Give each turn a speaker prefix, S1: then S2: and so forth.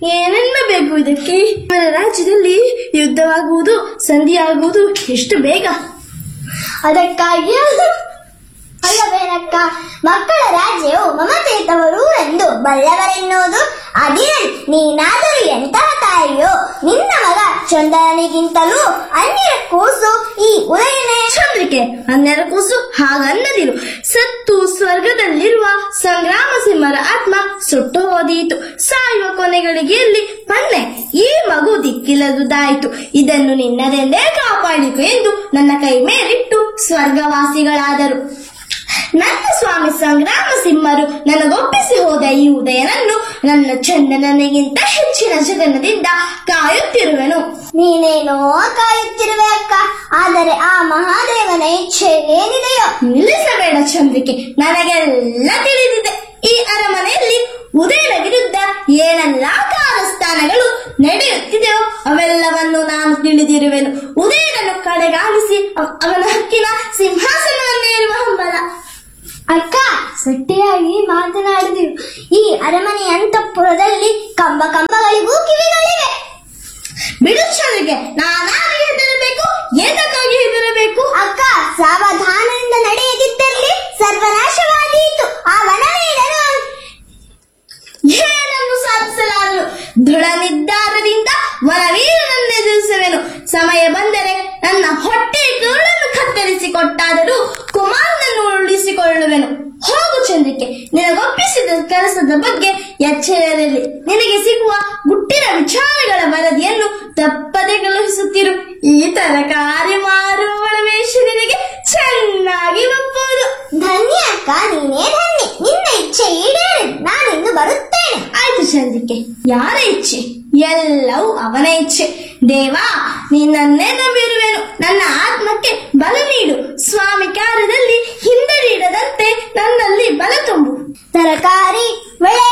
S1: ಏನೆನ್ನಬೇಕು ಇದಕ್ಕೆ ಅವರ ರಾಜ್ಯದಲ್ಲಿ ಯುದ್ಧವಾಗುವುದು ಸಂಧಿಯಾಗುವುದು ಎಷ್ಟು ಬೇಗ
S2: ಅದಕ್ಕಾಗಿ ಅಲ್ಲವೇನಕ್ಕ ಮಕ್ಕಳ ರಾಜ್ಯವು ಮಮತೆತವರು ಎಂದು ಬಲ್ಲವರೆನ್ನುವುದು ಅದಿರಲಿ ನೀನಾದರೂ ಎಂತಹ ತಾಯಿಯೋ ನಿನ್ನ ಮಗ ಚಂದನಿಗಿಂತಲೂ ಅನ್ಯರ ಕೂಸು ಈ ಉದಯನೇ
S1: ಚಂದ್ರಿಕೆ ಹನ್ನೆರ ಕೂಸು ಹಾಗನ್ನದಿರು ಸತ್ತು ಸ್ವರ್ಗದಲ್ಲಿರುವ ಸಂಗ್ರಾಮ ಸಿಂಹರ ಆತ್ಮ ಸುಟ್ಟು ಹೋದೀತು ಸಾಯುವ ಕೊನೆಗಳಿಗೆಯಲ್ಲಿ ಪನ್ನೆ ಈ ಮಗು ದಿಕ್ಕಿಲ್ಲದುದಾಯಿತು ಇದನ್ನು ನಿನ್ನದೆಂದೇ ಕಾಪಾಡಿಕು ಎಂದು ನನ್ನ ಕೈ ಮೇಲಿಟ್ಟು ಸ್ವರ್ಗವಾಸಿಗಳಾದರು ನನ್ನ ಸ್ವಾಮಿ ಸಂಗ್ರಾಮ ಸಿಂಹರು ನನಗೊಪ್ಪಿಸಿ ಹೋದ ಈ ಉದಯನನ್ನು ನನ್ನ ಚಂದನನಿಗಿಂತ ಹೆಚ್ಚಿನ ಜಗನದಿಂದ ಕಾಯುತ್ತಿರುವೆನು
S2: ನೀನೇನೋ ಕಾಯುತ್ತಿರುವೆ ಅಕ್ಕ ಆದರೆ ಆ ಮಹಾದೇವನ ಇಚ್ಛೆ ಏನಿದೆಯೋ
S1: ನಿಲ್ಲಿಸಬೇಡ ಚಂದ್ರಿಕೆ ನನಗೆಲ್ಲ ತಿಳಿದಿದೆ ಈ ಅರಮನೆಯಲ್ಲಿ ಉದಯನ ವಿರುದ್ಧ ಏನೆಲ್ಲ ಕಾಲಸ್ಥಾನಗಳು ನಡೆಯುತ್ತಿದೆಯೋ ಅವೆಲ್ಲವನ್ನು ನಾನು ತಿಳಿದಿರುವೆನು ಉದಯನನ್ನು ಕಡೆಗಾಣಿಸಿ ಅವ- ಅವನ ಹಕ್ಕಿನ ಸಿಂಹಾಸನವನ್ನೇರುವ ಹಂಬಲ
S2: ಅಕ್ಕ ಸಟ್ಟಿಯಾಗಿ ಮಾತನಾಡಿದೆವು ಈ ಅರಮನೆಯ ಅಂತಃಪುರದಲ್ಲಿ ಕಂಬ ಕಂಬಗಳಿಗೂ ಕಿವಿಗಳಿವೆ
S1: ಬಿಡು ಚಂದ್ರಿಕೆ ನಾನಾಗಿ ಹೆದರಬೇಕು ಏತಕ್ಕಾಗಿ ಹೆದರಬೇಕು
S2: ಅಕ್ಕ ಸಾವಧಾನದಿಂದ ನಡೆಯದಿದ್ದಲ್ಲಿ ಸರ್ವನಾಶವಾದೀತು ಆ ವನವೀರನು
S1: ಏನನ್ನು ಸಾಧಿಸಲಾರನು ದೃಢ ನಿರ್ಧಾರದಿಂದ ವನವೀರನನ್ನೆದುರಿಸುವೆನು ಸಮಯ ಬಂದರೆ ನನ್ನ ಹೊಟ್ಟೆ ಕರುಳನ್ನು ಕತ್ತರಿಸಿ ಕೊಟ್ಟಾದರೂ ಕುಮಾರನನ್ನು ಉಳಿಸಿಕೊಳ್ಳುವೆನು ಹೋಗು ಚಂದ್ರಿಕೆ ನಿನಗೊಪ್ಪಿಸಿದ ಕೆಲಸದ ಬಗ್ಗೆ ಎಚ್ಚರಿರಲಿ ನಿನಗೆ ಸಿಗುವ ಗುಟ್ಟಿನ ವಿಚಾರಗಳ ವರದಿಯನ್ನು ತಪ್ಪದೆ ಕಳುಹಿಸುತ್ತಿರು ಈ ತರಕಾರಿ ಮಾರುವವಳ ವೇಷ ನಿನಗೆ ಚೆನ್ನಾಗಿ ಒಪ್ಪುವುದು
S2: ಧನ್ಯ ಅಕ್ಕ ನೀನೇ ಧನ್ಯ ನಿನ್ನ ಇಚ್ಛೆ ಈಡೇರಿ ನಾನಿಂದು ಬರುತ್ತೇನೆ
S1: ಆಯ್ತು ಚಂದ್ರಿಕೆ ಯಾರ ಇಚ್ಛೆ ಎಲ್ಲವೂ ಅವನ ಇಚ್ಛೆ ದೇವಾ ನಿನ್ನನ್ನೇ ನಂಬಿರುವೆನು ನನ್ನ ಆತ್ಮಕ್ಕೆ ಬಲ ನೀಡು ಸ್ವಾಮಿ ಕಾರ್ಯದಲ್ಲಿ ಹಿಂದೆ ನೀಡದಂತೆ ನನ್ನಲ್ಲಿ ಬಲ ತುಂಬು
S2: ತರಕಾರಿ ಬೆಳೆ